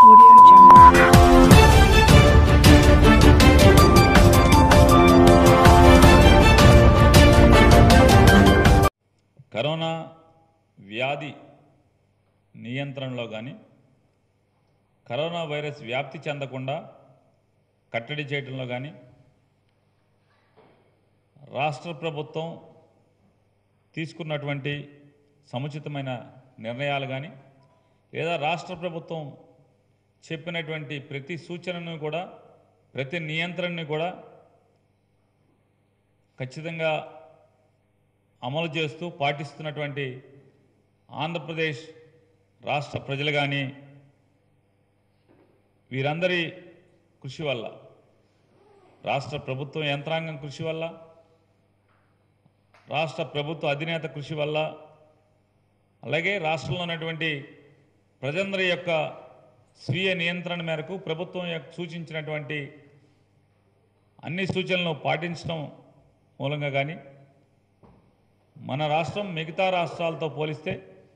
Audio Jungle. Corona వ్యాధి నియంత్రణలో కానీ కరోనా వైరస్ వ్యాప్తి చెందకుండా కట్టడి చేయడంలో కానీ రాష్ట్ర ప్రభుత్వం తీసుకున్నటువంటి సముచితమైన నిర్ణయాలు కానీ లేదా రాష్ట్ర ప్రభుత్వం చెప్పినటువంటి ప్రతి సూచనను కూడా ప్రతి నియంత్రణని కూడా ఖచ్చితంగా అమలు చేస్తూ పాటిస్తున్నటువంటి ఆంధ్రప్రదేశ్ రాష్ట్ర ప్రజలు కానీ వీరందరి కృషి వల్ల రాష్ట్ర ప్రభుత్వం యంత్రాంగం కృషి వల్ల రాష్ట్ర ప్రభుత్వ అధినేత కృషి వల్ల అలాగే రాష్ట్రంలో ఉన్నటువంటి ప్రజలందరి యొక్క స్వీయ నియంత్రణ మేరకు ప్రభుత్వం యొక్క సూచించినటువంటి అన్ని సూచనలను పాటించడం మూలంగా కానీ మన రాష్ట్రం మిగతా రాష్ట్రాలతో పోలిస్తే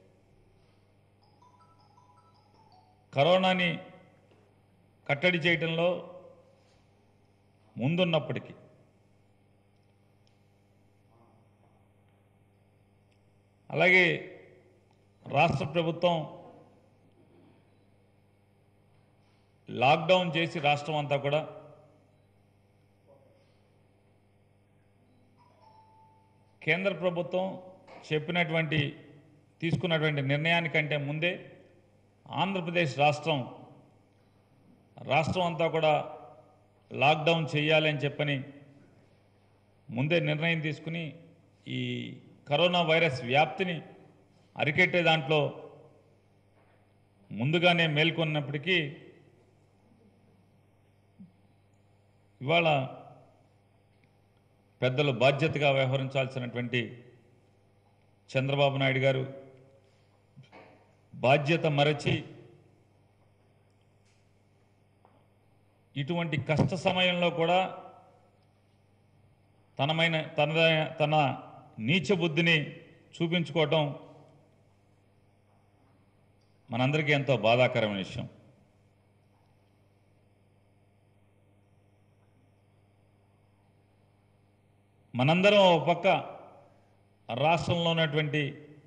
కరోనాని కట్టడి చేయటంలో ముందున్నప్పటికీ అలాగే రాష్ట్ర ప్రభుత్వం లాక్డౌన్ చేసి రాష్ట్రం అంతా కూడా కేంద్ర ప్రభుత్వం చెప్పినటువంటి తీసుకున్నటువంటి నిర్ణయానికంటే ముందే ఆంధ్రప్రదేశ్ రాష్ట్రం రాష్ట్రం అంతా కూడా లాక్డౌన్ చేయాలి అని చెప్పని ముందే నిర్ణయం తీసుకుని ఈ కరోనా వైరస్ వ్యాప్తిని అరికెట్టే దాంట్లో ముందుగానే మేల్కొన్నప్పటికీ ఇవాళ పెద్దలు బాధ్యతగా వ్యవహరించాల్సినటువంటి చంద్రబాబు నాయుడు గారు బాధ్యత మరచి ఇటువంటి కష్ట సమయంలో కూడా తనమైన తన తన నీచ బుద్ధిని చూపించుకోవటం మనందరికీ ఎంతో బాధాకరమైన విషయం మనందరం ఒక పక్క రాష్ట్రంలో ఉన్నటువంటి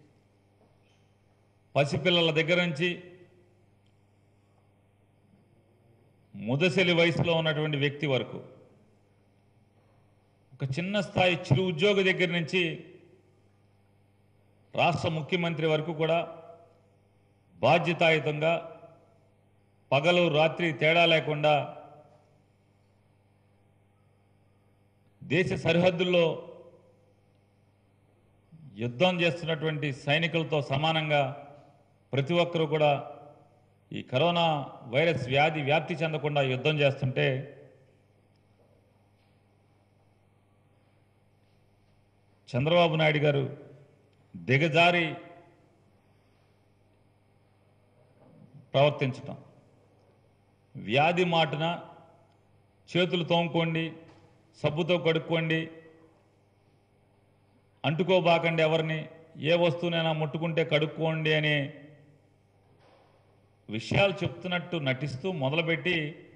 పసిపిల్లల దగ్గర నుంచి ముదసలి వయసులో ఉన్నటువంటి వ్యక్తి వరకు ఒక చిన్న స్థాయి చిరు ఉద్యోగి దగ్గర నుంచి రాష్ట్ర ముఖ్యమంత్రి వరకు కూడా బాధ్యతాయుతంగా పగలు రాత్రి తేడా లేకుండా దేశ సరిహద్దుల్లో యుద్ధం చేస్తున్నటువంటి సైనికులతో సమానంగా ప్రతి ఒక్కరూ కూడా ఈ కరోనా వైరస్ వ్యాధి వ్యాప్తి చెందకుండా యుద్ధం చేస్తుంటే చంద్రబాబు నాయుడు గారు దిగజారి ప్రవర్తించటం వ్యాధి మాటున చేతులు తోముకోండి సబ్బుతో కడుక్కోండి అంటుకోబాకండి ఎవరిని ఏ వస్తువునైనా ముట్టుకుంటే కడుక్కోండి అనే విషయాలు చెప్తున్నట్టు నటిస్తూ మొదలుపెట్టి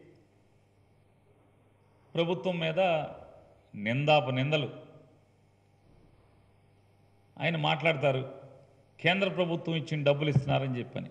ప్రభుత్వం మీద నిందాప నిందలు ఆయన మాట్లాడతారు కేంద్ర ప్రభుత్వం ఇచ్చిన డబ్బులు ఇస్తున్నారని చెప్పని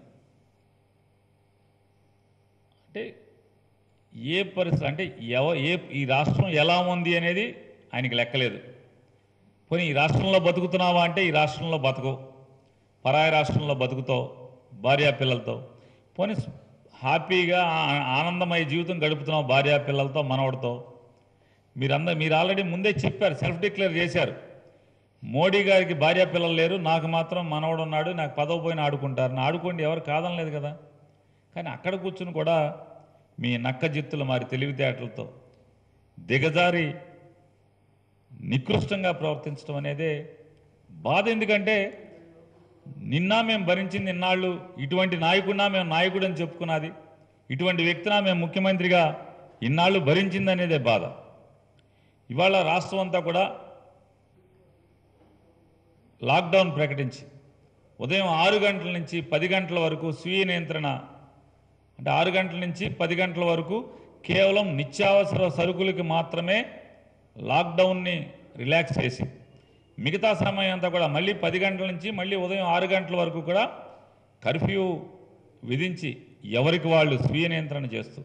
అంటే ఏ పరిస్థితి అంటే ఎవ ఏ ఈ రాష్ట్రం ఎలా ఉంది అనేది ఆయనకి లెక్కలేదు పోనీ ఈ రాష్ట్రంలో బతుకుతున్నావా అంటే ఈ రాష్ట్రంలో బతుకు పరాయి రాష్ట్రంలో బతుకుతావు భార్యా పిల్లలతో పోనీ హ్యాపీగా ఆ- ఆనందమయ జీవితం గడుపుతున్నావు భార్యా పిల్లలతో మనవడితో మీరందరూ మీరు ఆల్రెడీ ముందే చెప్పారు సెల్ఫ్ డిక్లేర్ చేశారు మోడీ గారికి భార్యా పిల్లలు లేరు నాకు మాత్రం మనవడు ఉన్నాడు నాకు పదవి పోయిన ఆడుకుంటారు ఆడుకోండి ఎవరు కాదనలేదు కదా కానీ అక్కడ కూర్చుని కూడా మీ నక్క జిత్తులు మారి తెలివితేటలతో దిగజారి నికృష్టంగా ప్రవర్తించడం అనేదే బాధ ఎందుకంటే నిన్న మేము భరించింది ఇన్నాళ్ళు ఇటువంటి నాయకుడినా మేము నాయకుడు అని చెప్పుకున్నది ఇటువంటి వ్యక్తినా మేము ముఖ్యమంత్రిగా ఇన్నాళ్ళు భరించింది అనేదే బాధ ఇవాళ రాష్ట్రం అంతా కూడా లాక్డౌన్ ప్రకటించి ఉదయం ఆరు గంటల నుంచి పది గంటల వరకు స్వీయ నియంత్రణ అంటే ఆరు గంటల నుంచి పది గంటల వరకు కేవలం నిత్యావసర సరుకులకి మాత్రమే లాక్డౌన్ని రిలాక్స్ చేసి మిగతా సమయం అంతా కూడా మళ్ళీ పది గంటల నుంచి మళ్ళీ ఉదయం ఆరు గంటల వరకు కూడా కర్ఫ్యూ విధించి ఎవరికి వాళ్ళు స్వీయ నియంత్రణ చేస్తూ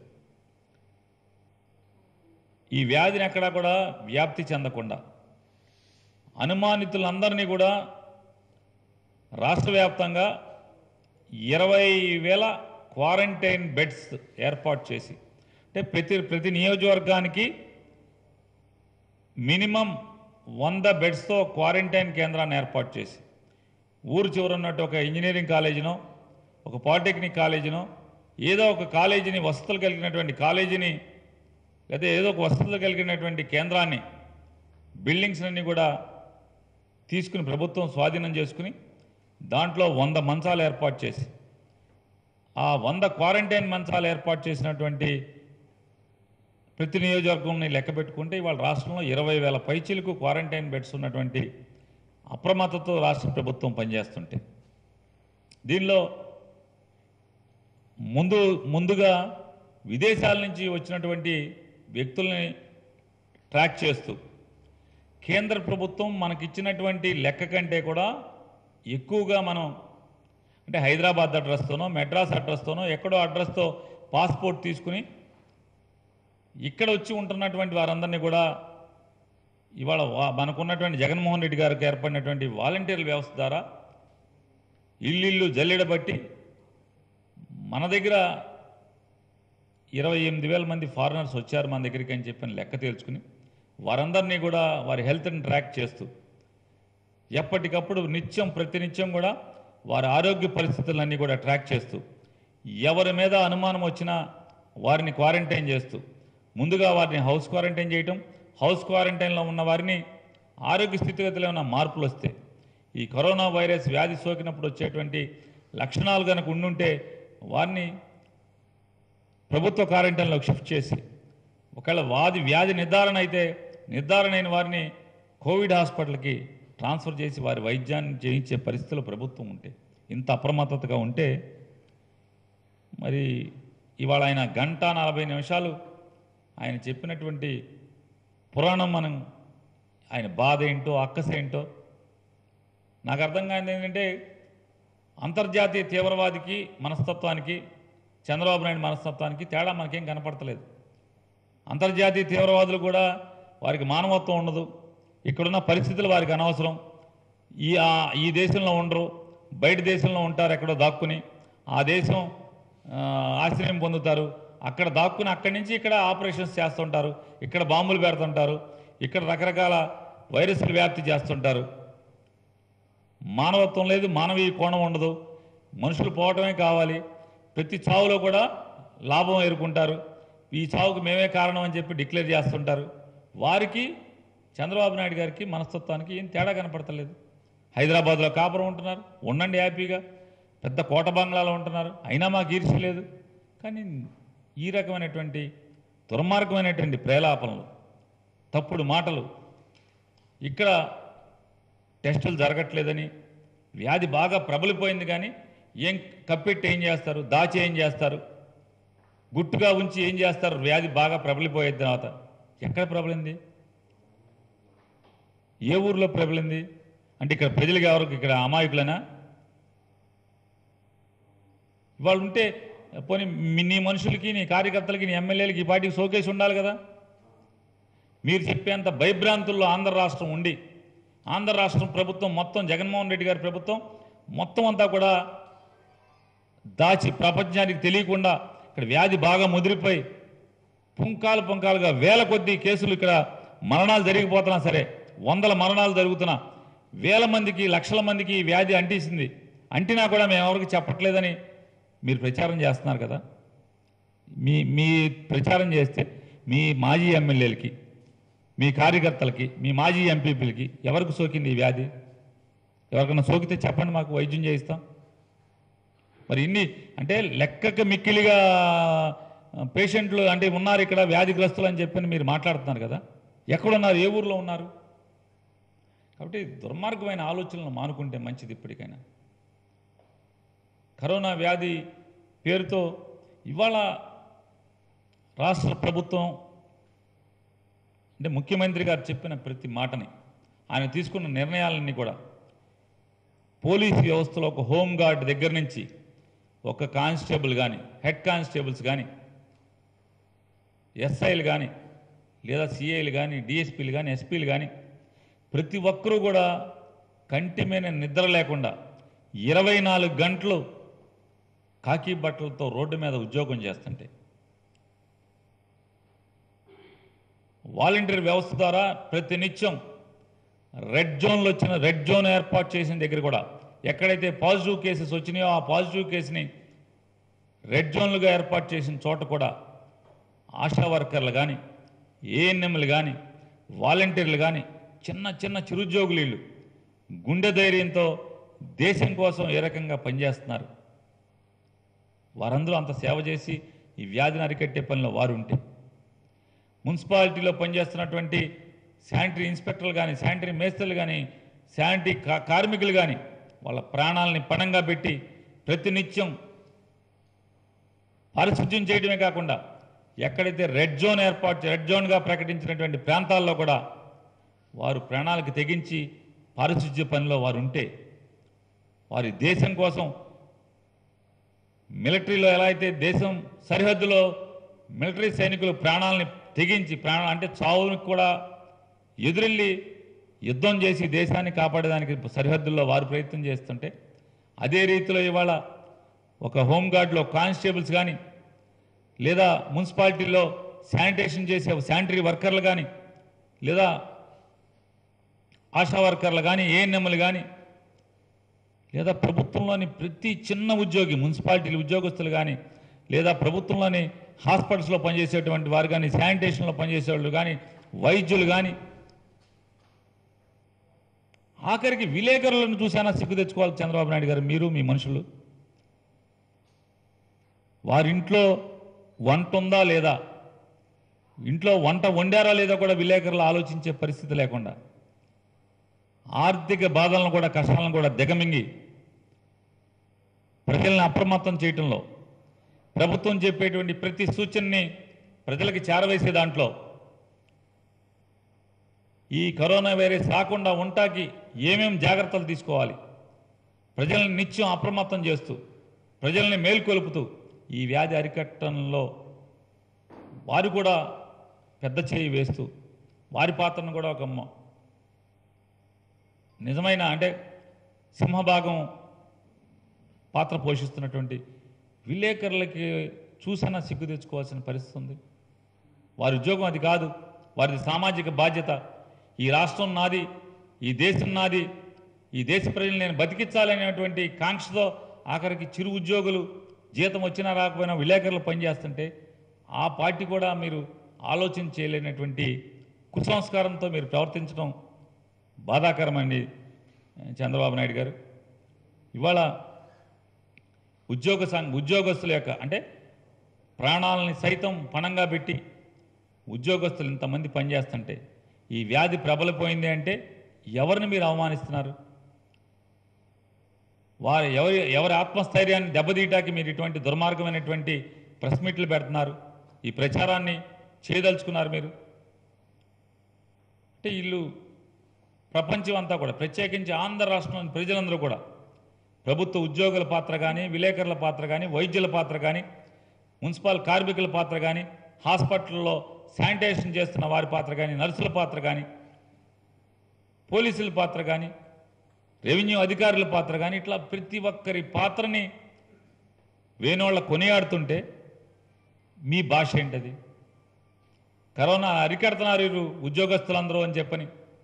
ఈ వ్యాధిని ఎక్కడా కూడా వ్యాప్తి చెందకుండా అనుమానితులందరినీ కూడా రాష్ట్ర వ్యాప్తంగా ఇరవై వేల క్వారంటైన్ బెడ్స్ ఏర్పాటు చేసి అంటే ప్రతి ప్రతి నియోజకవర్గానికి మినిమం వంద బెడ్స్తో క్వారంటైన్ కేంద్రాన్ని ఏర్పాటు చేసి ఊరు చివర ఉన్నట్టు ఒక ఇంజనీరింగ్ కాలేజీనో ఒక పాలిటెక్నిక్ కాలేజీనో ఏదో ఒక కాలేజీని వసతులు కలిగినటువంటి కాలేజీని లేదా ఏదో ఒక వసతులు కలిగినటువంటి కేంద్రాన్ని బిల్డింగ్స్ అన్ని కూడా తీసుకుని ప్రభుత్వం స్వాధీనం చేసుకుని దాంట్లో వంద మంచాలు ఏర్పాటు చేసి ఆ వంద క్వారంటైన్ మంచాలు ఏర్పాటు చేసినటువంటి ప్రతి నియోజకవర్గంని లెక్క పెట్టుకుంటే ఇవాళ రాష్ట్రంలో ఇరవై వేల పైచీలకు క్వారంటైన్ బెడ్స్ ఉన్నటువంటి అప్రమత్తతో రాష్ట్ర ప్రభుత్వం పనిచేస్తుంటే దీనిలో ముందు ముందుగా విదేశాల నుంచి వచ్చినటువంటి వ్యక్తుల్ని ట్రాక్ చేస్తూ కేంద్ర ప్రభుత్వం మనకిచ్చినటువంటి లెక్క కంటే కూడా ఎక్కువగా మనం అంటే హైదరాబాద్ అడ్రస్తోనో మెడ్రాస్ అడ్రస్తోనో ఎక్కడో అడ్రస్తో పాస్పోర్ట్ తీసుకుని ఇక్కడ వచ్చి ఉంటున్నటువంటి వారందరినీ కూడా ఇవాళ వా- మనకున్నటువంటి జగన్మోహన్ రెడ్డి గారికి ఏర్పడినటువంటి వాలంటీర్ల వ్యవస్థ ద్వారా ఇల్లు జల్లెడబట్టి మన దగ్గర ఇరవై ఎనిమిది వేల మంది ఫారినర్స్ వచ్చారు మన దగ్గరికి అని చెప్పని లెక్క తేల్చుకుని వారందరినీ కూడా వారి హెల్త్ని ట్రాక్ చేస్తూ ఎప్పటికప్పుడు నిత్యం ప్రతినిత్యం కూడా వారి ఆరోగ్య పరిస్థితులన్నీ కూడా ట్రాక్ చేస్తూ ఎవరి మీద అనుమానం వచ్చినా వారిని క్వారంటైన్ చేస్తూ ముందుగా వారిని హౌస్ క్వారంటైన్ చేయటం హౌస్ క్వారంటైన్లో ఉన్న వారిని ఆరోగ్య స్థితిగతిలో ఉన్న మార్పులు వస్తే ఈ కరోనా వైరస్ వ్యాధి సోకినప్పుడు వచ్చేటువంటి లక్షణాలు కనుక ఉండుంటే వారిని ప్రభుత్వ క్వారంటైన్లోకి షిఫ్ట్ చేసి ఒకవేళ వాది వ్యాధి నిర్ధారణ అయితే నిర్ధారణ అయిన వారిని కోవిడ్ హాస్పిటల్కి ట్రాన్స్ఫర్ చేసి వారి వైద్యాన్ని చేయించే పరిస్థితులు ప్రభుత్వం ఉంటే ఇంత అప్రమత్తతగా ఉంటే మరి ఇవాళ ఆయన గంట నలభై నిమిషాలు ఆయన చెప్పినటువంటి పురాణం మనం ఆయన బాధ ఏంటో అక్కస ఏంటో నాకు అర్థం కానిది ఏంటంటే అంతర్జాతీయ తీవ్రవాదికి మనస్తత్వానికి చంద్రబాబు నాయుడు మనస్తత్వానికి తేడా మనకేం కనపడతలేదు అంతర్జాతీయ తీవ్రవాదులు కూడా వారికి మానవత్వం ఉండదు ఇక్కడున్న పరిస్థితులు వారికి అనవసరం ఈ ఆ- ఈ దేశంలో ఉండరు బయట దేశంలో ఉంటారు ఎక్కడో దాక్కుని ఆ దేశం ఆ, ఆశ్రయం పొందుతారు అక్కడ దాక్కుని అక్కడి నుంచి ఇక్కడ ఆపరేషన్స్ చేస్తుంటారు ఇక్కడ బాంబులు పెడుతుంటారు ఇక్కడ రకరకాల వైరస్లు వ్యాప్తి చేస్తుంటారు మానవత్వం లేదు మానవీయ కోణం ఉండదు మనుషులు పోవటమే కావాలి ప్రతి చావులో కూడా లాభం ఎదుర్కొంటారు ఈ చావుకు మేమే కారణం అని చెప్పి డిక్లేర్ చేస్తుంటారు వారికి చంద్రబాబు నాయుడు గారికి మనస్తత్వానికి ఏం తేడా కనపడతలేదు హైదరాబాద్లో కాపురం ఉంటున్నారు ఉండండి హ్యాపీగా పెద్ద కోట బంగ్లాలో ఉంటున్నారు అయినా మాకు ఈర్ష్య లేదు కానీ ఈ రకమైనటువంటి దుర్మార్గమైనటువంటి ప్రేలాపనలు తప్పుడు మాటలు ఇక్కడ టెస్టులు జరగట్లేదని వ్యాధి బాగా ప్రబలిపోయింది కానీ ఏం కప్పెట్టి ఏం చేస్తారు దాచి ఏం చేస్తారు గుట్టుగా ఉంచి ఏం చేస్తారు వ్యాధి బాగా ప్రబలిపోయిన తర్వాత ఎక్కడ ప్రబలింది ఏ ఊర్లో ప్రబలింది అంటే ఇక్కడ ప్రజలకు ఎవరికి ఇక్కడ అమాయకులనా వాళ్ళు ఉంటే పోనీ మీ- నీ మనుషులకి నీ కార్యకర్తలకి నీ ఎమ్మెల్యేలకి ఈ పార్టీకి సోకేసి ఉండాలి కదా మీరు చెప్పేంత భయభ్రాంతుల్లో ఆంధ్ర రాష్ట్రం ఉండి ఆంధ్ర రాష్ట్రం ప్రభుత్వం మొత్తం జగన్మోహన్ రెడ్డి గారి ప్రభుత్వం మొత్తం అంతా కూడా దాచి ప్రపంచానికి తెలియకుండా ఇక్కడ వ్యాధి బాగా ముదిరిపోయి పుంకాలు పుంకాలుగా వేల కొద్దీ కేసులు ఇక్కడ మరణాలు జరిగిపోతున్నా సరే వందల మరణాలు జరుగుతున్నా వేల మందికి లక్షల మందికి ఈ వ్యాధి అంటేసింది అంటినా కూడా మేము ఎవరికి చెప్పట్లేదని మీరు ప్రచారం చేస్తున్నారు కదా మీ మీ ప్రచారం చేస్తే మీ మాజీ ఎమ్మెల్యేలకి మీ కార్యకర్తలకి మీ మాజీ ఎంపీపీలకి ఎవరికి సోకింది ఈ వ్యాధి ఎవరికైనా సోకితే చెప్పండి మాకు వైద్యం చేయిస్తాం మరి ఇన్ని అంటే లెక్కకు మిక్కిలిగా పేషెంట్లు అంటే ఉన్నారు ఇక్కడ వ్యాధిగ్రస్తులు అని చెప్పని మీరు మాట్లాడుతున్నారు కదా ఎక్కడున్నారు ఏ ఊర్లో ఉన్నారు కాబట్టి దుర్మార్గమైన ఆలోచనలు మానుకుంటే మంచిది ఇప్పటికైనా కరోనా వ్యాధి పేరుతో ఇవాళ రాష్ట్ర ప్రభుత్వం అంటే ముఖ్యమంత్రి గారు చెప్పిన ప్రతి మాటని ఆయన తీసుకున్న నిర్ణయాలన్నీ కూడా పోలీస్ వ్యవస్థలో ఒక హోమ్ గార్డ్ దగ్గర నుంచి ఒక కానిస్టేబుల్ కానీ హెడ్ కానిస్టేబుల్స్ కానీ ఎస్ఐలు కానీ లేదా సిఐలు కానీ డిఎస్పీలు కానీ ఎస్పీలు కానీ ప్రతి ఒక్కరూ కూడా కంటి మీద నిద్ర లేకుండా ఇరవై నాలుగు గంటలు కాకి బట్టలతో రోడ్డు మీద ఉద్యోగం చేస్తుంటే వాలంటీర్ వ్యవస్థ ద్వారా ప్రతినిత్యం రెడ్ జోన్లు వచ్చిన రెడ్ జోన్ ఏర్పాటు చేసిన దగ్గర కూడా ఎక్కడైతే పాజిటివ్ కేసెస్ వచ్చినాయో ఆ పాజిటివ్ కేసుని రెడ్ జోన్లుగా ఏర్పాటు చేసిన చోట కూడా ఆశా వర్కర్లు కానీ ఏఎన్ఎంలు కానీ వాలంటీర్లు కానీ చిన్న చిన్న చిరుద్యోగులు వీళ్ళు గుండె ధైర్యంతో దేశం కోసం ఏ రకంగా పనిచేస్తున్నారు వారందరూ అంత సేవ చేసి ఈ వ్యాధిని అరికట్టే పనిలో వారు ఉంటే మున్సిపాలిటీలో పనిచేస్తున్నటువంటి శానిటరీ ఇన్స్పెక్టర్లు కానీ శానిటరీ మేస్త్రులు కానీ శానిటరీ కా- కార్మికులు కానీ వాళ్ళ ప్రాణాలని పణంగా పెట్టి ప్రతినిత్యం పారిశుద్ధ్యం చేయడమే కాకుండా ఎక్కడైతే రెడ్ జోన్ ఏర్పాటు రెడ్ జోన్గా ప్రకటించినటువంటి ప్రాంతాల్లో కూడా వారు ప్రాణాలకు తెగించి పారిశుద్ధ్య పనిలో వారు ఉంటే వారి దేశం కోసం మిలిటరీలో ఎలా అయితే దేశం సరిహద్దులో మిలిటరీ సైనికులు ప్రాణాలని తెగించి ప్రాణ అంటే చావునికి కూడా ఎదురెళ్ళి యుద్ధం చేసి దేశాన్ని కాపాడడానికి సరిహద్దుల్లో వారు ప్రయత్నం చేస్తుంటే అదే రీతిలో ఇవాళ ఒక హోంగార్డ్లో కానిస్టేబుల్స్ కానీ లేదా మున్సిపాలిటీలో శానిటేషన్ చేసే శానిటరీ వర్కర్లు కానీ లేదా ఆశా వర్కర్లు కానీ ఏఎన్ఎంలు కానీ లేదా ప్రభుత్వంలోని ప్రతి చిన్న ఉద్యోగి మున్సిపాలిటీ ఉద్యోగస్తులు కానీ లేదా ప్రభుత్వంలోని హాస్పిటల్స్లో పనిచేసేటువంటి వారు కానీ శానిటేషన్లో పనిచేసేవాళ్ళు కానీ వైద్యులు కానీ ఆఖరికి విలేకరులను చూసానా సిగ్గు తెచ్చుకోవాలి చంద్రబాబు నాయుడు గారు మీరు మీ మనుషులు వారింట్లో వంట ఉందా లేదా ఇంట్లో వంట వండారా లేదా కూడా విలేకరులు ఆలోచించే పరిస్థితి లేకుండా ఆర్థిక బాధలను కూడా కష్టాలను కూడా దిగమింగి ప్రజల్ని అప్రమత్తం చేయటంలో ప్రభుత్వం చెప్పేటువంటి ప్రతి సూచనని ప్రజలకు చేరవేసే దాంట్లో ఈ కరోనా వైరస్ రాకుండా ఉంటాకి ఏమేం జాగ్రత్తలు తీసుకోవాలి ప్రజల్ని నిత్యం అప్రమత్తం చేస్తూ ప్రజల్ని మేల్కొలుపుతూ ఈ వ్యాధి అరికట్టడంలో వారు కూడా పెద్ద చేయి వేస్తూ వారి పాత్రను కూడా ఒక మ- నిజమైన అంటే సింహభాగం పాత్ర పోషిస్తున్నటువంటి విలేకరులకి చూసైనా సిగ్గు తెచ్చుకోవాల్సిన పరిస్థితి ఉంది వారి ఉద్యోగం అది కాదు వారిది సామాజిక బాధ్యత ఈ రాష్ట్రం నాది ఈ దేశం నాది ఈ దేశ ప్రజలు నేను బతికించాలనేటువంటి కాంక్షతో ఆఖరికి చిరు ఉద్యోగులు జీతం వచ్చినా రాకపోయినా విలేకరులు పనిచేస్తుంటే ఆ పార్టీ కూడా మీరు ఆలోచన చేయలేనటువంటి కుసంస్కారంతో మీరు ప్రవర్తించడం బాధాకరమండి చంద్రబాబు నాయుడు గారు ఇవాళ ఉద్యోగ సంఘ ఉద్యోగస్తుల యొక్క అంటే ప్రాణాలని సైతం పణంగా పెట్టి ఉద్యోగస్తులు ఇంతమంది పనిచేస్తుంటే ఈ వ్యాధి ప్రబలిపోయింది అంటే ఎవరిని మీరు అవమానిస్తున్నారు వారు ఎవరి ఎవరి ఆత్మస్థైర్యాన్ని దెబ్బతీయటానికి మీరు ఇటువంటి దుర్మార్గమైనటువంటి ప్రెస్ మీట్లు పెడుతున్నారు ఈ ప్రచారాన్ని చేయదలుచుకున్నారు మీరు అంటే వీళ్ళు ప్రపంచం అంతా కూడా ప్రత్యేకించి ఆంధ్ర రాష్ట్రంలోని ప్రజలందరూ కూడా ప్రభుత్వ ఉద్యోగుల పాత్ర కానీ విలేకరుల పాత్ర కానీ వైద్యుల పాత్ర కానీ మున్సిపల్ కార్మికుల పాత్ర కానీ హాస్పిటల్లో శానిటేషన్ చేస్తున్న వారి పాత్ర కానీ నర్సుల పాత్ర కానీ పోలీసుల పాత్ర కానీ రెవెన్యూ అధికారుల పాత్ర కానీ ఇట్లా ప్రతి ఒక్కరి పాత్రని వేణోళ్ళ కొనియాడుతుంటే మీ భాష ఏంటది కరోనా అరికడుతున్నారు వీరు ఉద్యోగస్తులందరూ అని చెప్పని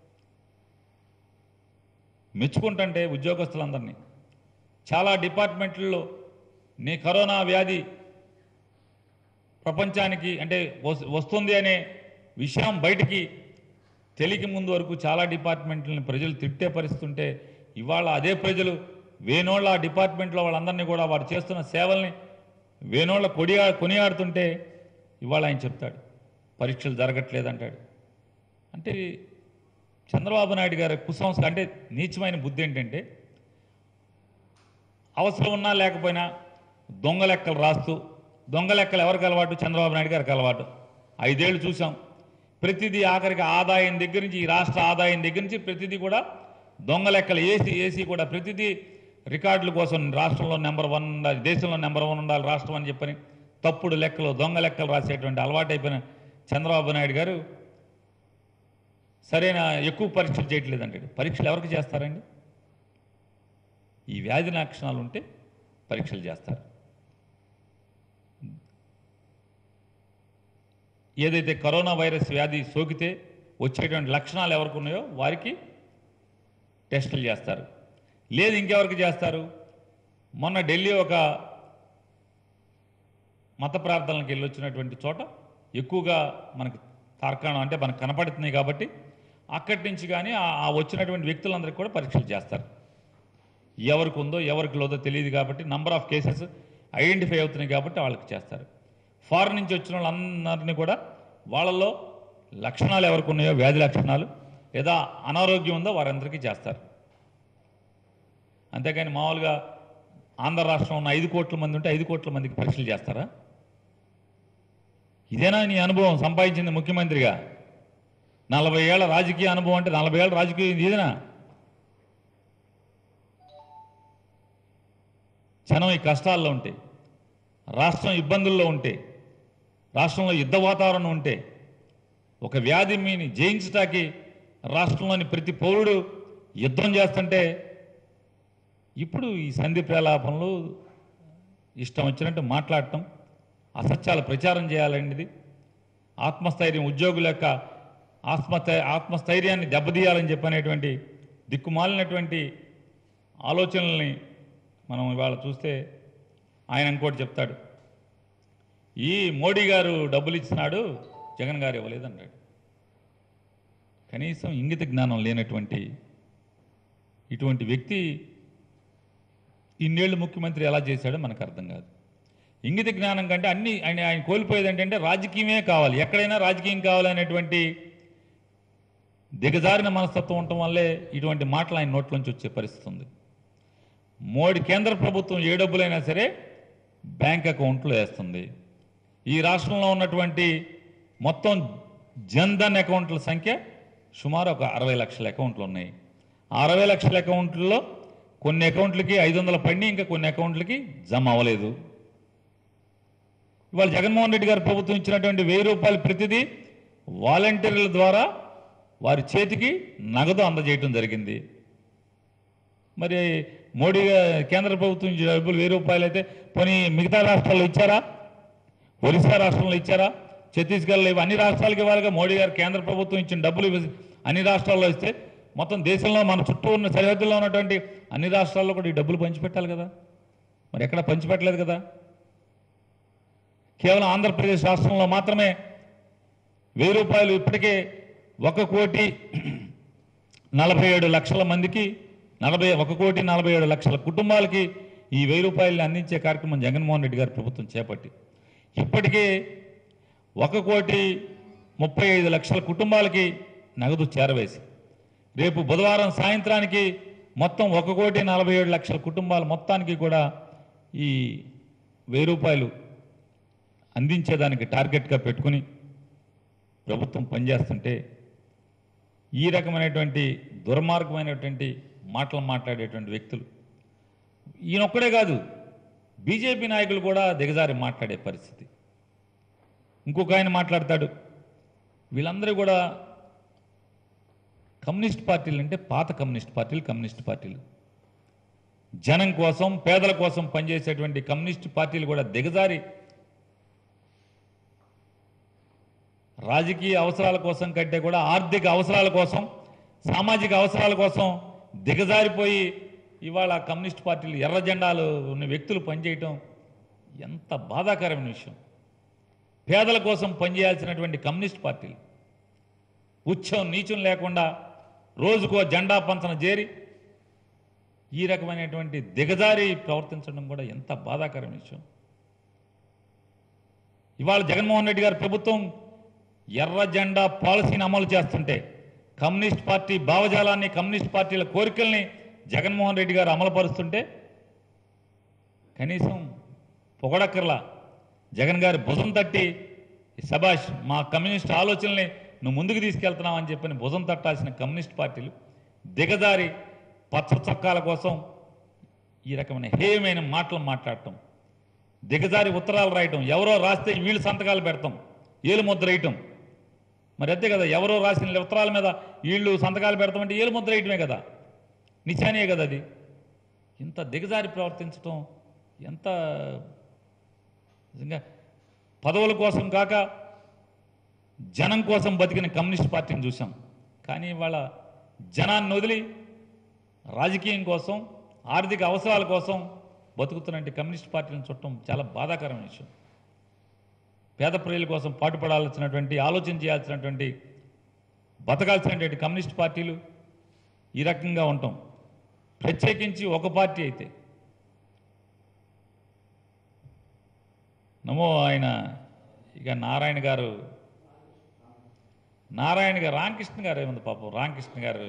మెచ్చుకుంటుంటే ఉద్యోగస్తులందరినీ చాలా డిపార్ట్మెంట్లలో నీ కరోనా వ్యాధి ప్రపంచానికి అంటే వస్- వస్తుంది అనే విషయం బయటికి తెలియక ముందు వరకు చాలా డిపార్ట్మెంట్లని ప్రజలు తిట్టే పరిస్థితి ఉంటే ఇవాళ అదే ప్రజలు వేనోళ్ళ ఆ డిపార్ట్మెంట్లో వాళ్ళందరినీ కూడా వారు చేస్తున్న సేవల్ని వేనోళ్ళ కొడియా కొనియాడుతుంటే ఇవాళ ఆయన చెప్తాడు పరీక్షలు జరగట్లేదంటాడు అంటే చంద్రబాబు నాయుడు గారి కుసంస్కారం అంటే నీచమైన బుద్ధి ఏంటంటే అవసరం ఉన్నా లేకపోయినా దొంగ లెక్కలు రాస్తూ దొంగ లెక్కలు ఎవరికి అలవాటు చంద్రబాబు నాయుడు గారికి అలవాటు ఐదేళ్లు చూసాం ప్రతిదీ ఆఖరికి ఆదాయం దగ్గర నుంచి ఈ రాష్ట్ర ఆదాయం దగ్గర నుంచి ప్రతిదీ కూడా దొంగ లెక్కలు ఏసీ ఏసీ కూడా ప్రతిదీ రికార్డుల కోసం రాష్ట్రంలో నెంబర్ వన్ ఉండాలి దేశంలో నెంబర్ వన్ ఉండాలి రాష్ట్రం అని చెప్పని తప్పుడు లెక్కలు దొంగ లెక్కలు రాసేటువంటి అలవాటైపోయిన చంద్రబాబు నాయుడు గారు సరైన ఎక్కువ పరీక్షలు చేయట్లేదంటే పరీక్షలు ఎవరికి చేస్తారండి ఈ వ్యాధి లక్షణాలు ఉంటే పరీక్షలు చేస్తారు ఏదైతే కరోనా వైరస్ వ్యాధి సోకితే వచ్చేటువంటి లక్షణాలు ఎవరికి ఉన్నాయో వారికి టెస్టులు చేస్తారు లేదు ఇంకెవరికి చేస్తారు మొన్న ఢిల్లీ ఒక మత ప్రార్థనలకు వెళ్ళి వచ్చినటువంటి చోట ఎక్కువగా మనకు తార్కాణం అంటే మనకు కనపడుతున్నాయి కాబట్టి అక్కడి నుంచి కానీ ఆ ఆ వచ్చినటువంటి వ్యక్తులందరికీ కూడా పరీక్షలు చేస్తారు ఎవరికి ఉందో ఎవరికి లేదో తెలియదు కాబట్టి నంబర్ ఆఫ్ కేసెస్ ఐడెంటిఫై అవుతున్నాయి కాబట్టి వాళ్ళకి చేస్తారు ఫారెన్ నుంచి వచ్చిన వాళ్ళందరినీ కూడా వాళ్ళల్లో లక్షణాలు ఎవరికి ఉన్నాయో వ్యాధి లక్షణాలు లేదా అనారోగ్యం ఉందో వారందరికీ చేస్తారు అంతేకాని మామూలుగా ఆంధ్ర రాష్ట్రం ఉన్న ఐదు కోట్ల మంది ఉంటే ఐదు కోట్ల మందికి పరీక్షలు చేస్తారా ఇదేనా నీ అనుభవం సంపాదించింది ముఖ్యమంత్రిగా నలభై ఏళ్ళ రాజకీయ అనుభవం అంటే నలభై ఏళ్ళ రాజకీయం ఇదేనా జనం ఈ కష్టాల్లో ఉంటే రాష్ట్రం ఇబ్బందుల్లో ఉంటే రాష్ట్రంలో యుద్ధ వాతావరణం ఉంటే ఒక వ్యాధి మీని జయించటానికి రాష్ట్రంలోని ప్రతి పౌరుడు యుద్ధం చేస్తుంటే ఇప్పుడు ఈ సంధి ప్రలాపంలో ఇష్టం వచ్చినట్టు మాట్లాడటం అసత్యాలు ప్రచారం చేయాలనేది ఆత్మస్థైర్యం ఉద్యోగుల యొక్క ఆత్మస్థై ఆత్మస్థైర్యాన్ని దెబ్బతీయాలని చెప్పనేటువంటి దిక్కుమాలినటువంటి ఆలోచనల్ని మనం ఇవాళ చూస్తే ఆయన ఇంకోటి చెప్తాడు ఈ మోడీ గారు డబ్బులు ఇచ్చినాడు జగన్ గారు ఇవ్వలేదన్నాడు కనీసం ఇంగిత జ్ఞానం లేనటువంటి ఇటువంటి వ్యక్తి ఇన్నేళ్ళు ముఖ్యమంత్రి ఎలా చేశాడో మనకు అర్థం కాదు ఇంగిత జ్ఞానం కంటే అన్ని ఆయన ఆయన కోల్పోయేది ఏంటంటే రాజకీయమే కావాలి ఎక్కడైనా రాజకీయం కావాలనేటువంటి దిగజారిన మనస్తత్వం ఉండటం వల్లే ఇటువంటి మాటలు ఆయన నోట్లోంచి వచ్చే పరిస్థితి ఉంది మోడీ కేంద్ర ప్రభుత్వం ఏ డబ్బులైనా సరే బ్యాంక్ అకౌంట్లో వేస్తుంది ఈ రాష్ట్రంలో ఉన్నటువంటి మొత్తం జన్ధన్ అకౌంట్ల సంఖ్య సుమారు ఒక అరవై లక్షల అకౌంట్లు ఉన్నాయి ఆ అరవై లక్షల అకౌంట్లలో కొన్ని అకౌంట్లకి ఐదు వందల పడినాయి ఇంకా కొన్ని అకౌంట్లకి జమ అవ్వలేదు ఇవాళ జగన్మోహన్ రెడ్డి గారు ప్రభుత్వం ఇచ్చినటువంటి వెయ్యి రూపాయలు ప్రతిదీ వాలంటీర్ల ద్వారా వారి చేతికి నగదు అందజేయటం జరిగింది మరి మోడీ గా- కేంద్ర ప్రభుత్వం ఇచ్చే డబ్బులు వెయ్యి రూపాయలు అయితే పోనీ మిగతా రాష్ట్రాల్లో ఇచ్చారా ఒరిస్సా రాష్ట్రంలో ఇచ్చారా ఛత్తీస్గఢ్లో ఇవి అన్ని రాష్ట్రాలకి ఇవ్వాలిగా మోడీ గారు కేంద్ర ప్రభుత్వం ఇచ్చిన డబ్బులు ఇవి అన్ని రాష్ట్రాల్లో ఇస్తే మొత్తం దేశంలో మన చుట్టూ ఉన్న సరిహద్దుల్లో ఉన్నటువంటి అన్ని రాష్ట్రాల్లో కూడా ఈ డబ్బులు పంచిపెట్టాలి కదా మరి ఎక్కడ పంచిపెట్టలేదు కదా కేవలం ఆంధ్రప్రదేశ్ రాష్ట్రంలో మాత్రమే వెయ్యి రూపాయలు ఇప్పటికే ఒక కోటి నలభై ఏడు లక్షల మందికి నలభై ఒక కోటి నలభై ఏడు లక్షల కుటుంబాలకి ఈ వెయ్యి రూపాయలని అందించే కార్యక్రమం జగన్మోహన్ రెడ్డి గారి ప్రభుత్వం చేపట్టి ఇప్పటికే ఒక కోటి ముప్పై ఐదు లక్షల కుటుంబాలకి నగదు చేరవేసి రేపు బుధవారం సాయంత్రానికి మొత్తం ఒక కోటి నలభై ఏడు లక్షల కుటుంబాల మొత్తానికి కూడా ఈ వెయ్యి రూపాయలు అందించేదానికి టార్గెట్గా పెట్టుకుని ప్రభుత్వం పనిచేస్తుంటే ఈ రకమైనటువంటి దుర్మార్గమైనటువంటి మాటలు మాట్లాడేటువంటి వ్యక్తులు ఈయనొక్కడే కాదు బీజేపీ నాయకులు కూడా దిగజారి మాట్లాడే పరిస్థితి ఇంకొక ఆయన మాట్లాడతాడు వీళ్ళందరూ కూడా కమ్యూనిస్ట్ పార్టీలు అంటే పాత కమ్యూనిస్ట్ పార్టీలు కమ్యూనిస్ట్ పార్టీలు జనం కోసం పేదల కోసం పనిచేసేటువంటి కమ్యూనిస్ట్ పార్టీలు కూడా దిగజారి రాజకీయ అవసరాల కోసం కంటే కూడా ఆర్థిక అవసరాల కోసం సామాజిక అవసరాల కోసం దిగజారిపోయి ఇవాళ కమ్యూనిస్ట్ పార్టీలు ఎర్ర జెండాలు ఉన్న వ్యక్తులు పనిచేయటం ఎంత బాధాకరమైన విషయం పేదల కోసం పనిచేయాల్సినటువంటి కమ్యూనిస్ట్ పార్టీలు ఉచ్చం నీచం లేకుండా రోజుకో జెండా పంచన చేరి ఈ రకమైనటువంటి దిగజారి ప్రవర్తించడం కూడా ఎంత బాధాకరమైన విషయం ఇవాళ జగన్మోహన్ రెడ్డి గారి ప్రభుత్వం ఎర్ర జెండా పాలసీని అమలు చేస్తుంటే కమ్యూనిస్ట్ పార్టీ భావజాలాన్ని కమ్యూనిస్ట్ పార్టీల కోరికల్ని జగన్మోహన్ రెడ్డి గారు అమలుపరుస్తుంటే కనీసం పొగడక్కర్లా జగన్ గారి భుజం తట్టి సభాష్ మా కమ్యూనిస్ట్ ఆలోచనల్ని నువ్వు ముందుకు తీసుకెళ్తున్నావు అని చెప్పని భుజం తట్టాల్సిన కమ్యూనిస్ట్ పార్టీలు దిగజారి పచ్చ చొక్కాల కోసం ఈ రకమైన హేయమైన మాటలు మాట్లాడటం దిగజారి ఉత్తరాలు రాయటం ఎవరో రాస్తే వీళ్ళు సంతకాలు పెడతాం ఏలు ముద్ర వేయటం మరి అంతే కదా ఎవరో రాసిన ఉత్తరాల మీద వీళ్ళు సంతకాలు పెడతామంటే ఏలు ముద్ర వేయటమే కదా నిశానే కదా అది ఇంత దిగజారి ప్రవర్తించటం ఎంత నిజంగా పదవుల కోసం కాక జనం కోసం బతికిన కమ్యూనిస్ట్ పార్టీని చూసాం కానీ ఇవాళ జనాన్ని వదిలి రాజకీయం కోసం ఆర్థిక అవసరాల కోసం బతుకుతున్నట్టు కమ్యూనిస్ట్ పార్టీలను చుట్టం చాలా బాధాకరమైన విషయం పేద ప్రజల కోసం పాటుపడాల్సినటువంటి ఆలోచన చేయాల్సినటువంటి బతకాల్సినటువంటి కమ్యూనిస్ట్ పార్టీలు ఈ రకంగా ఉంటాం ప్రత్యేకించి ఒక పార్టీ అయితే నమో ఆయన ఇక నారాయణ గారు నారాయణ గారు రామకృష్ణ గారు ఏముంది పాపం రామకృష్ణ గారు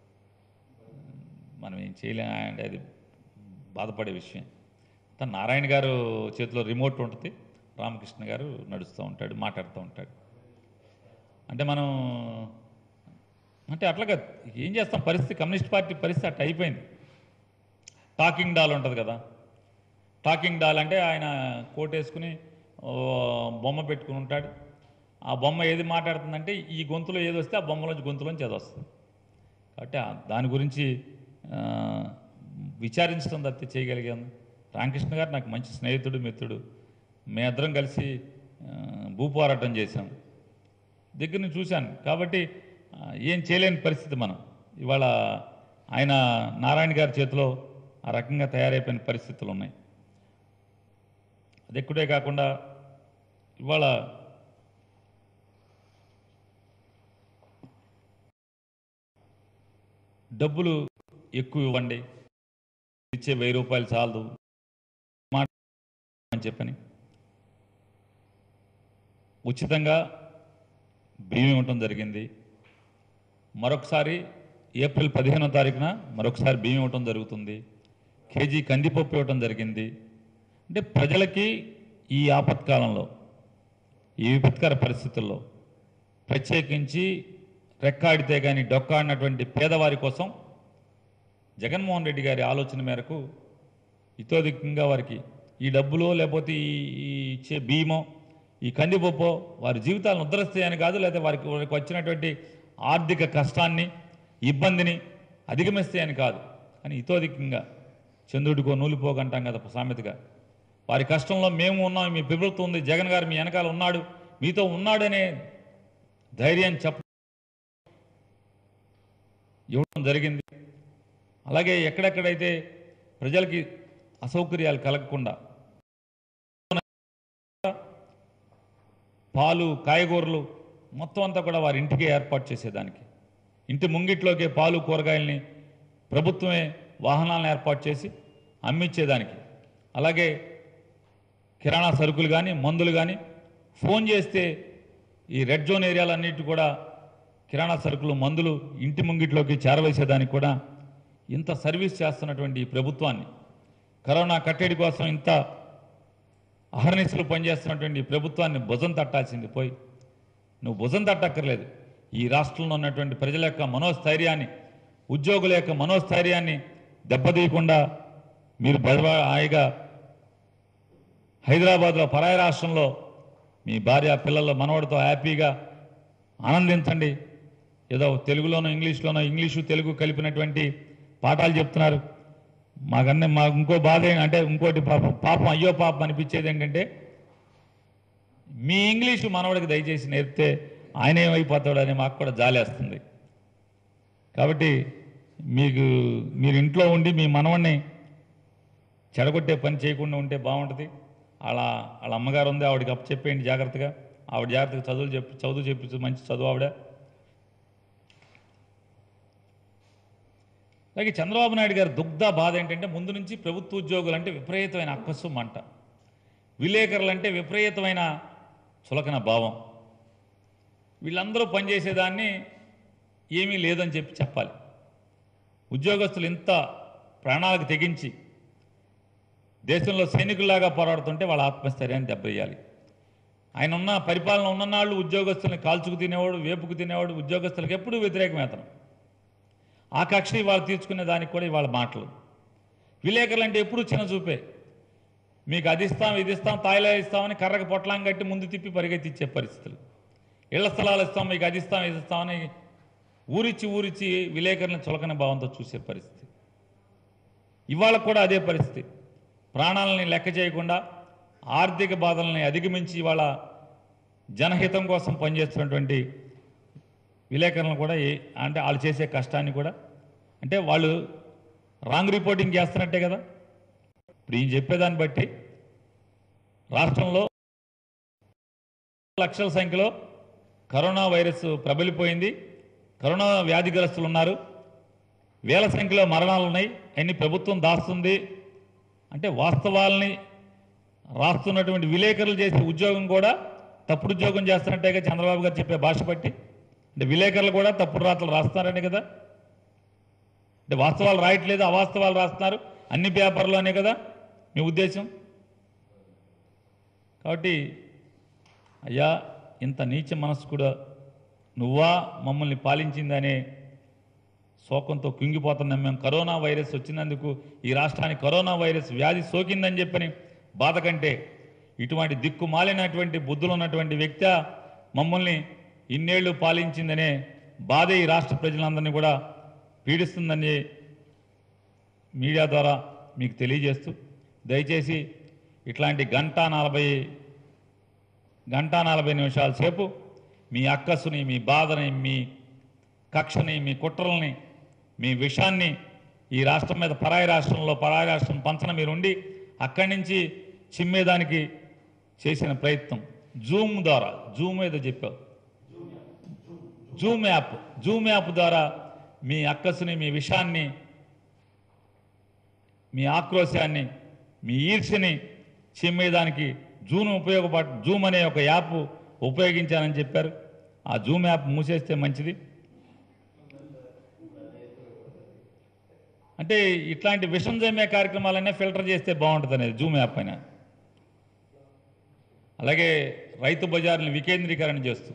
మనం ఏం చేయలేం అంటే అది బాధపడే విషయం తను నారాయణ గారు చేతిలో రిమోట్ ఉంటుంది రామకృష్ణ గారు నడుస్తూ ఉంటాడు మాట్లాడుతూ ఉంటాడు అంటే మనం అంటే అట్లాగా ఏం చేస్తాం పరిస్థితి కమ్యూనిస్ట్ పార్టీ పరిస్థితి అట్ట అయిపోయింది టాకింగ్ డాల్ ఉంటుంది కదా టాకింగ్ డాల్ అంటే ఆయన కోట్ వేసుకుని ఓ బొమ్మ పెట్టుకుని ఉంటాడు ఆ బొమ్మ ఏది మాట్లాడుతుందంటే ఈ గొంతులో ఏది వస్తే ఆ బొమ్మలోంచి గొంతులోంచి అది వస్తుంది కాబట్టి ఆ దాని గురించి ఆ, విచారించడం తప్పితే చేయగలిగాను రామకృష్ణ గారు నాకు మంచి స్నేహితుడు మిత్రుడు మేమిద్దరం కలిసి ఆ, భూపోరాటం చేశాం దగ్గర నుంచి చూశాను కాబట్టి ఆ, ఏం చేయలేని పరిస్థితి మనం ఇవాళ ఆయన నారాయణ గారి చేతిలో ఆ రకంగా తయారైపోయిన పరిస్థితులు ఉన్నాయి అది ఎక్కుడే కాకుండా ఇవాళ డబ్బులు ఎక్కువ ఇవ్వండి ఇచ్చే వెయ్యి రూపాయలు చాలదు మాట అని చెప్పని ఉచితంగా బియ్యం ఇవ్వటం జరిగింది మరొకసారి ఏప్రిల్ పదిహేనో తారీఖున మరొకసారి బియ్యం ఇవ్వటం జరుగుతుంది కేజీ కందిపప్పు ఇవ్వటం జరిగింది అంటే ప్రజలకి ఈ ఆపత్కాలంలో ఈ విపత్కర పరిస్థితుల్లో ప్రత్యేకించి రెక్కాడితే కానీ డొక్కాడినటువంటి పేదవారి కోసం జగన్మోహన్ రెడ్డి గారి ఆలోచన మేరకు ఇతోధికంగా వారికి ఈ డబ్బులో లేకపోతే ఈ ఈ ఇచ్చే భీమో ఈ కందిపప్పో వారి జీవితాలను ఉద్ధరిస్తాయని కాదు లేకపోతే వారికి వారికి వచ్చినటువంటి ఆర్థిక కష్టాన్ని ఇబ్బందిని అధిగమిస్తాయని కాదు అని ఇతోధికంగా చంద్రుడికో నూలిపోకంటాం కదా సామెతగా వారి కష్టంలో మేము ఉన్నాం మీ ప్రభుత్వం ఉంది జగన్ గారు మీ వెనకాల ఉన్నాడు మీతో ఉన్నాడనే ధైర్యం చెప్ప ఇవ్వడం జరిగింది అలాగే ఎక్కడెక్కడైతే ప్రజలకి అసౌకర్యాలు కలగకుండా పాలు కాయగూరలు మొత్తం అంతా కూడా వారి ఇంటికే ఏర్పాటు చేసేదానికి ఇంటి ముంగిట్లోకే పాలు కూరగాయల్ని ప్రభుత్వమే వాహనాలను ఏర్పాటు చేసి అమ్మిచ్చేదానికి అలాగే కిరాణా సరుకులు కానీ మందులు కానీ ఫోన్ చేస్తే ఈ రెడ్ జోన్ ఏరియాలన్నిటి కూడా కిరాణా సరుకులు మందులు ఇంటి ముంగిట్లోకి చేరవేసేదానికి కూడా ఇంత సర్వీస్ చేస్తున్నటువంటి ఈ ప్రభుత్వాన్ని కరోనా కట్టడి కోసం ఇంత అహర్నిశలు పనిచేస్తున్నటువంటి ఈ ప్రభుత్వాన్ని భుజం తట్టాల్సింది పోయి నువ్వు భుజం తట్టక్కర్లేదు ఈ రాష్ట్రంలో ఉన్నటువంటి ప్రజల యొక్క మనోస్థైర్యాన్ని ఉద్యోగుల యొక్క మనోస్థైర్యాన్ని దెబ్బతీయకుండా మీరు బెదవ హాయిగా హైదరాబాద్లో పరాయి రాష్ట్రంలో మీ భార్య పిల్లల మనవడితో హ్యాపీగా ఆనందించండి ఏదో తెలుగులోనో ఇంగ్లీష్లోనో ఇంగ్లీషు తెలుగు కలిపినటువంటి పాఠాలు చెప్తున్నారు మాకన్నీ మాకు ఇంకో బాధ ఏం- అంటే ఇంకోటి పాపం పాపం అయ్యో పాపం అనిపించేది ఏంటంటే మీ ఇంగ్లీషు మనవడికి దయచేసి నేర్పితే ఆయన ఏమైపోతాడు అని మాకు కూడా జాలేస్తుంది కాబట్టి మీకు మీరు ఇంట్లో ఉండి మీ మనవడిని చెడగొట్టే పని చేయకుండా ఉంటే బాగుంటుంది వాళ్ళ వాళ్ళ అమ్మగారు ఉంది ఆవిడకి అప్పు చెప్పేయండి జాగ్రత్తగా ఆవిడ జాగ్రత్తగా చదువులు చెప్పి చదువు చెప్పించు మంచి చదువు ఆవిడ అలాగే చంద్రబాబు నాయుడు గారి దుగ్ధ బాధ ఏంటంటే ముందు నుంచి ప్రభుత్వ ఉద్యోగులు అంటే విపరీతమైన అక్కస్సు మంట విలేకరులు అంటే విపరీతమైన చులకన భావం వీళ్ళందరూ పనిచేసేదాన్ని ఏమీ లేదని చెప్పి చెప్పాలి ఉద్యోగస్తులు ఇంత ప్రాణాలకు తెగించి దేశంలో సైనికుల్లాగా పోరాడుతుంటే వాళ్ళ ఆత్మస్థైర్యాన్ని దెబ్బతీయాలి ఆయన ఉన్న పరిపాలన ఉన్ననాళ్ళు ఉద్యోగస్తుల్ని కాల్చుకు తినేవాడు వేపుకు తినేవాడు ఉద్యోగస్తులకు ఎప్పుడూ వ్యతిరేకం అతను ఆ కక్ష ఇవాళ తీర్చుకునే దానికి కూడా ఇవాళ మాటలు విలేకరులు అంటే ఎప్పుడు చిన్న చూపే మీకు అది ఇస్తాం ఇది ఇస్తాం తాయిలా ఇస్తామని కర్రకు పొట్లం కట్టి ముందు తిప్పి పరిగెత్తిచ్చే పరిస్థితులు ఇళ్ల స్థలాలు ఇస్తాం మీకు అది ఇస్తాం ఇది ఇస్తామని ఊరిచ్చి ఊరిచ్చి విలేకరులను చులకని భావంతో చూసే పరిస్థితి ఇవాళ కూడా అదే పరిస్థితి ప్రాణాలని లెక్క చేయకుండా ఆర్థిక బాధల్ని అధిగమించి ఇవాళ జనహితం కోసం పనిచేస్తున్నటువంటి విలేకరులను కూడా ఏ- అంటే వాళ్ళు చేసే కష్టాన్ని కూడా అంటే వాళ్ళు రాంగ్ రిపోర్టింగ్ చేస్తున్నట్టే కదా ఇప్పుడు ఈయన చెప్పేదాన్ని బట్టి రాష్ట్రంలో లక్షల సంఖ్యలో కరోనా వైరస్ ప్రబలిపోయింది కరోనా వ్యాధిగ్రస్తులు ఉన్నారు వేల సంఖ్యలో మరణాలు ఉన్నాయి అన్ని ప్రభుత్వం దాస్తుంది అంటే వాస్తవాల్ని రాస్తున్నటువంటి విలేకరులు చేసే ఉద్యోగం కూడా తప్పుడు ఉద్యోగం చేస్తున్నట్టేగా చంద్రబాబు గారు చెప్పే భాష బట్టి అంటే విలేకరులు కూడా తప్పుడు రాతలు రాస్తున్నారనే కదా అంటే వాస్తవాలు రాయట్లేదు అవాస్తవాలు రాస్తున్నారు అన్ని పేపర్లోనే కదా మీ ఉద్దేశం కాబట్టి అయ్యా ఇంత నీచ మనసు కూడా నువ్వా మమ్మల్ని పాలించిందనే శోకంతో కుంగిపోతున్నాం మేము కరోనా వైరస్ వచ్చినందుకు ఈ రాష్ట్రానికి కరోనా వైరస్ వ్యాధి సోకిందని చెప్పని బాధ కంటే ఇటువంటి దిక్కు మాలినటువంటి బుద్ధులు ఉన్నటువంటి వ్యక్తి మమ్మల్ని ఇన్నేళ్లు పాలించిందనే బాధ ఈ రాష్ట్ర ప్రజలందరినీ కూడా పీడిస్తుందని మీడియా ద్వారా మీకు తెలియజేస్తూ దయచేసి ఇట్లాంటి గంట నలభై గంట నలభై నిమిషాల సేపు మీ అక్కసుని మీ బాధని మీ కక్షని మీ కుట్రల్ని మీ విషాన్ని ఈ రాష్ట్రం మీద పరాయి రాష్ట్రంలో పరాయి రాష్ట్రం పంచన మీరు ఉండి అక్కడి నుంచి చిమ్మేదానికి చేసిన ప్రయత్నం జూమ్ ద్వారా జూమ్ ఏదో చెప్పావు జూమ్ యాప్ జూమ్ యాప్ ద్వారా మీ అక్కసుని మీ విషాన్ని మీ ఆక్రోశాన్ని మీ ఈర్ష్యని చిమ్మేదానికి జూమ్ ఉపయోగపడ జూమ్ అనే ఒక యాప్ ఉపయోగించానని చెప్పారు ఆ జూమ్ యాప్ మూసేస్తే మంచిది అంటే ఇట్లాంటి విషం జమ్మే కార్యక్రమాలన్నీ ఫిల్టర్ చేస్తే బాగుంటుంది అనేది జూమ్ యాప్ అయినా అలాగే రైతు బజార్ని వికేంద్రీకరణ చేస్తూ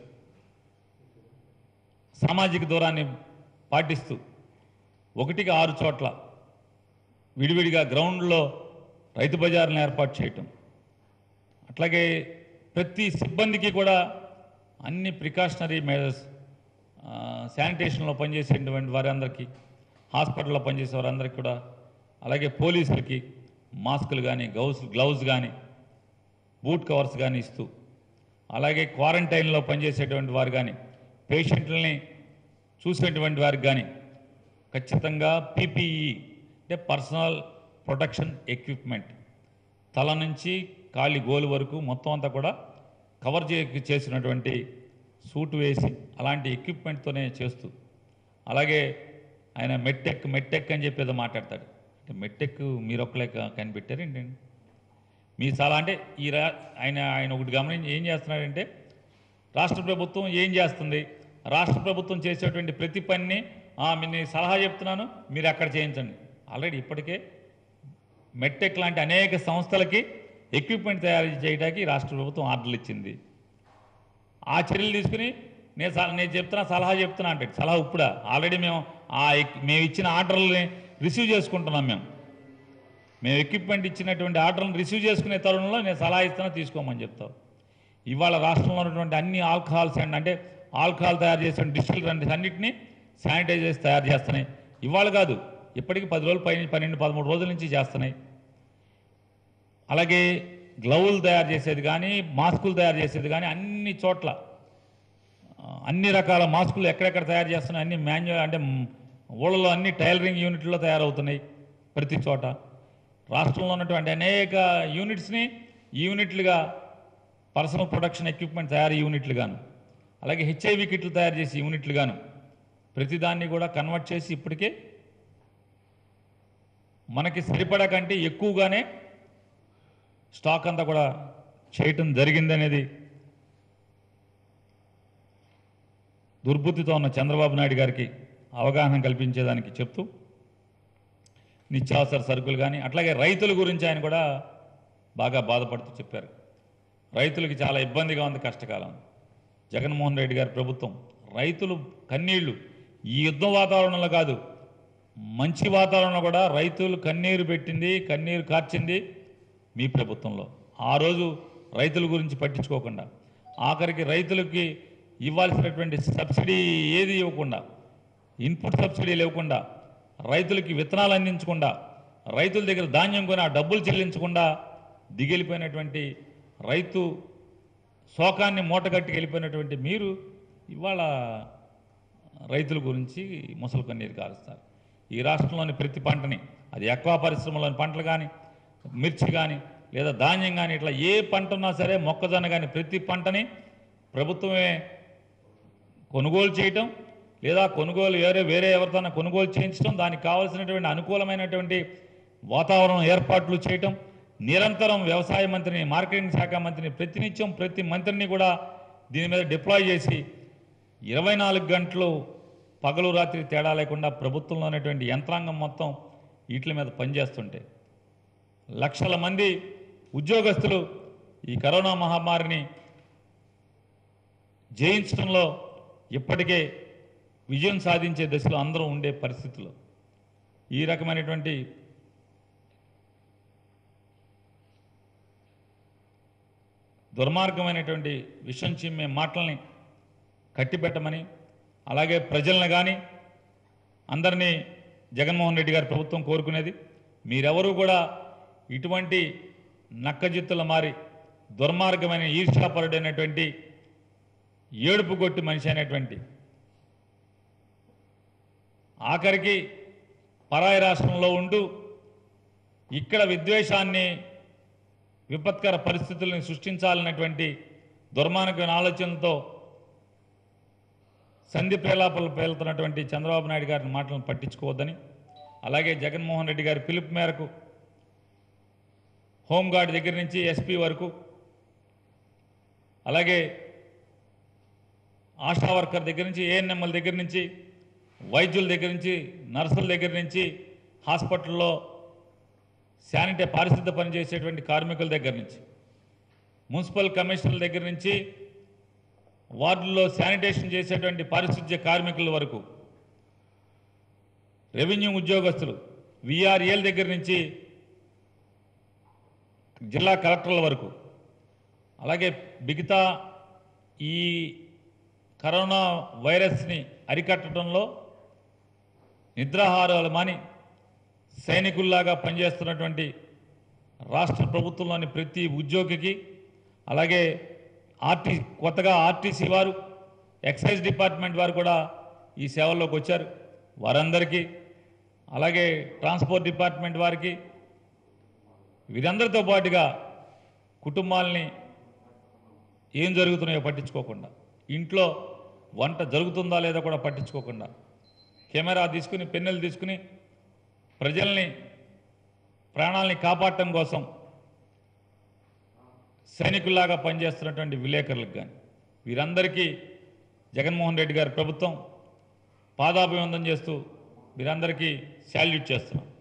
సామాజిక దూరాన్ని పాటిస్తూ ఒకటికి ఆరు చోట్ల విడివిడిగా గ్రౌండ్లో రైతు బజార్లను ఏర్పాటు చేయటం అట్లాగే ప్రతి సిబ్బందికి కూడా అన్ని ప్రికాషనరీ మెజర్స్ శానిటేషన్లో పనిచేసేటువంటి వారందరికీ హాస్పిటల్లో పనిచేసే వారందరికీ కూడా అలాగే పోలీసులకి మాస్కులు కానీ గౌస్ గ్లౌజ్ కానీ బూట్ కవర్స్ కానీ ఇస్తూ అలాగే క్వారంటైన్లో పనిచేసేటువంటి వారు కానీ పేషెంట్లని చూసేటువంటి వారికి కానీ ఖచ్చితంగా పీపీఈ అంటే పర్సనల్ ప్రొటెక్షన్ ఎక్విప్మెంట్ తల నుంచి కాలి గోలు వరకు మొత్తం అంతా కూడా కవర్ చే చేసినటువంటి సూట్ వేసి అలాంటి ఎక్విప్మెంట్తోనే చేస్తూ అలాగే ఆయన మెట్టెక్ మెట్టెక్ అని చెప్పి ఏదో మాట్లాడతాడు అంటే మెట్టెక్ మీరు ఒక్కలే క- కనిపెట్టారు ఏంటండి మీ చాలా అంటే ఈ రా ఆయన ఆయన ఒకటి గమనించి ఏం చేస్తున్నాడంటే రాష్ట్ర ప్రభుత్వం ఏం చేస్తుంది రాష్ట్ర ప్రభుత్వం చేసేటువంటి ప్రతి పనిని "ఆ, మీ నేను సలహా చెప్తున్నాను మీరు అక్కడ చేయించండి ఆల్రెడీ ఇప్పటికే మెట్టెక్ లాంటి అనేక సంస్థలకి ఎక్విప్మెంట్ తయారు చేయడానికి రాష్ట్ర ప్రభుత్వం ఆర్డర్లు ఇచ్చింది ఆ చర్యలు తీసుకుని నేను సల- నేను చెప్తున్నా సలహా చెప్తున్నా అంటే సలహా ఇప్పుడా ఆల్రెడీ మేము ఆ ఎక్- మేము ఇచ్చిన ఆర్డర్లని రిసీవ్ చేసుకుంటున్నాం మేము మేము ఎక్విప్మెంట్ ఇచ్చినటువంటి ఆర్డర్లను రిసీవ్ చేసుకునే తరుణంలో నేను సలహా ఇస్తున్నా తీసుకోమని చెప్తావు ఇవాళ రాష్ట్రంలో ఉన్నటువంటి అన్ని ఆల్కహాల్స్ అండ్ అంటే ఆల్కహాల్ తయారు చేసిన డిస్టిల్ అన్నింటినీ శానిటైజర్స్ తయారు చేస్తున్నాయి ఇవాళ కాదు ఇప్పటికి పది రోజులు పైన పన్నెండు పదమూడు రోజుల నుంచి చేస్తున్నాయి అలాగే గ్లౌలు తయారు చేసేది కానీ మాస్కులు తయారు చేసేది కానీ అన్ని చోట్ల ఆ, అన్ని రకాల మాస్కులు ఎక్కడెక్కడ తయారు చేస్తున్నాయి అన్ని మాన్యువల్ అంటే మ్, ఊళ్ళలో అన్ని టైలరింగ్ యూనిట్లో తయారవుతున్నాయి ప్రతి చోట రాష్ట్రంలో ఉన్నటువంటి అనేక యూనిట్స్ని యూనిట్లుగా పర్సనల్ ప్రొడక్షన్ ఎక్విప్మెంట్ తయారీ యూనిట్లు గాను అలాగే హెచ్ఐవి కిట్లు తయారు చేసే యూనిట్లు గాను ప్రతిదాన్ని కూడా కన్వర్ట్ చేసి ఇప్పటికే మనకి సరిపడా కంటే ఎక్కువగానే స్టాక్ అంతా కూడా చేయటం జరిగిందనేది దుర్బుద్ధితో ఉన్న చంద్రబాబు నాయుడు గారికి అవగాహన కల్పించేదానికి చెప్తూ నిత్యావసర సరుకులు కానీ అట్లాగే రైతుల గురించి ఆయన కూడా బాగా బాధపడుతూ చెప్పారు రైతులకి చాలా ఇబ్బందిగా ఉంది కష్టకాలం జగన్మోహన్ రెడ్డి గారి ప్రభుత్వం రైతులు కన్నీళ్లు ఈ యుద్ధ వాతావరణంలో కాదు మంచి వాతావరణంలో కూడా రైతులు కన్నీరు పెట్టింది కన్నీరు కార్చింది మీ ప్రభుత్వంలో ఆ రోజు రైతుల గురించి పట్టించుకోకుండా ఆఖరికి రైతులకి ఇవ్వాల్సినటువంటి సబ్సిడీ ఏది ఇవ్వకుండా ఇన్పుట్ సబ్సిడీలు ఇవ్వకుండా రైతులకి విత్తనాలు అందించకుండా రైతుల దగ్గర ధాన్యం కొని ఆ డబ్బులు చెల్లించకుండా దిగిలిపోయినటువంటి రైతు శోకాన్ని మూటగట్టి వెళ్ళిపోయినటువంటి మీరు ఇవాళ రైతుల గురించి ముసలి కన్నీరు కాలుస్తారు ఈ రాష్ట్రంలోని ప్రతి పంటని అది ఎక్కువ పరిశ్రమలోని పంటలు కానీ మిర్చి కానీ లేదా ధాన్యం కానీ ఇట్లా ఏ పంట ఉన్నా సరే మొక్కజొన్న కానీ ప్రతి పంటని ప్రభుత్వమే కొనుగోలు చేయటం లేదా కొనుగోలు వేరే వేరే ఎవరితోనైనా కొనుగోలు చేయించడం దానికి కావాల్సినటువంటి అనుకూలమైనటువంటి వాతావరణం ఏర్పాట్లు చేయటం నిరంతరం వ్యవసాయ మంత్రిని మార్కెటింగ్ శాఖ మంత్రిని ప్రతినిత్యం ప్రతి మంత్రిని కూడా దీని మీద డిప్లాయ్ చేసి ఇరవై నాలుగు గంటలు పగలు రాత్రి తేడా లేకుండా ప్రభుత్వంలో ఉన్నటువంటి యంత్రాంగం మొత్తం వీటి మీద పనిచేస్తుంటే లక్షల మంది ఉద్యోగస్తులు ఈ కరోనా మహమ్మారిని జయించడంలో ఇప్పటికే విజయం సాధించే దశలో అందరూ ఉండే పరిస్థితుల్లో ఈ రకమైనటువంటి దుర్మార్గమైనటువంటి విషం చిమ్మే మాటల్ని కట్టిపెట్టమని అలాగే ప్రజలను కానీ అందరినీ జగన్మోహన్ రెడ్డి గారి ప్రభుత్వం కోరుకునేది మీరెవరూ కూడా ఇటువంటి నక్కజిత్తుల మారి దుర్మార్గమైన ఈర్ష్యాపరుడైనటువంటి ఏడుపు కొట్టి మనిషి అనేటువంటి ఆఖరికి పరాయి రాష్ట్రంలో ఉంటూ ఇక్కడ విద్వేషాన్ని విపత్కర పరిస్థితుల్ని సృష్టించాలన్నటువంటి దుర్మార్గమైన ఆలోచనతో సంధి పేలాపలు పేలుతున్నటువంటి చంద్రబాబు నాయుడు గారి మాటలను పట్టించుకోవద్దని అలాగే జగన్మోహన్ రెడ్డి గారి పిలుపు మేరకు హోంగార్డ్ దగ్గర నుంచి ఎస్పీ వరకు అలాగే ఆశా వర్కర్ దగ్గర నుంచి ఏఎన్ఎంఎల్ దగ్గర నుంచి వైద్యుల దగ్గర నుంచి నర్సుల దగ్గర నుంచి హాస్పిటల్లో శానిటరీ పారిశుద్ధ పనిచేసేటువంటి కార్మికుల దగ్గర నుంచి మున్సిపల్ కమిషనర్ల దగ్గర నుంచి వార్డుల్లో శానిటేషన్ చేసేటువంటి పారిశుద్ధ్య కార్మికుల వరకు రెవెన్యూ ఉద్యోగస్తులు విఆర్ఏల దగ్గర నుంచి జిల్లా కలెక్టర్ల వరకు అలాగే మిగతా ఈ కరోనా వైరస్ని అరికట్టడంలో నిద్రాహారాలు మాని సైనికుల్లాగా పనిచేస్తున్నటువంటి రాష్ట్ర ప్రభుత్వంలోని ప్రతి ఉద్యోగికి అలాగే ఆర్టీ కొత్తగా ఆర్టీసీ వారు ఎక్సైజ్ డిపార్ట్మెంట్ వారు కూడా ఈ సేవల్లోకి వచ్చారు వారందరికీ అలాగే ట్రాన్స్పోర్ట్ డిపార్ట్మెంట్ వారికి వీరందరితో పాటుగా కుటుంబాలని ఏం జరుగుతున్నాయో పట్టించుకోకుండా ఇంట్లో వంట జరుగుతుందా లేదా కూడా పట్టించుకోకుండా కెమెరా తీసుకుని పెన్నెలు తీసుకుని ప్రజల్ని ప్రాణాలని కాపాడటం కోసం సైనికుల్లాగా పనిచేస్తున్నటువంటి విలేకరులకు కానీ వీరందరికీ జగన్మోహన్ రెడ్డి గారి ప్రభుత్వం పాదాభివందనం చేస్తూ వీరందరికీ శాల్యూట్ చేస్తున్నాం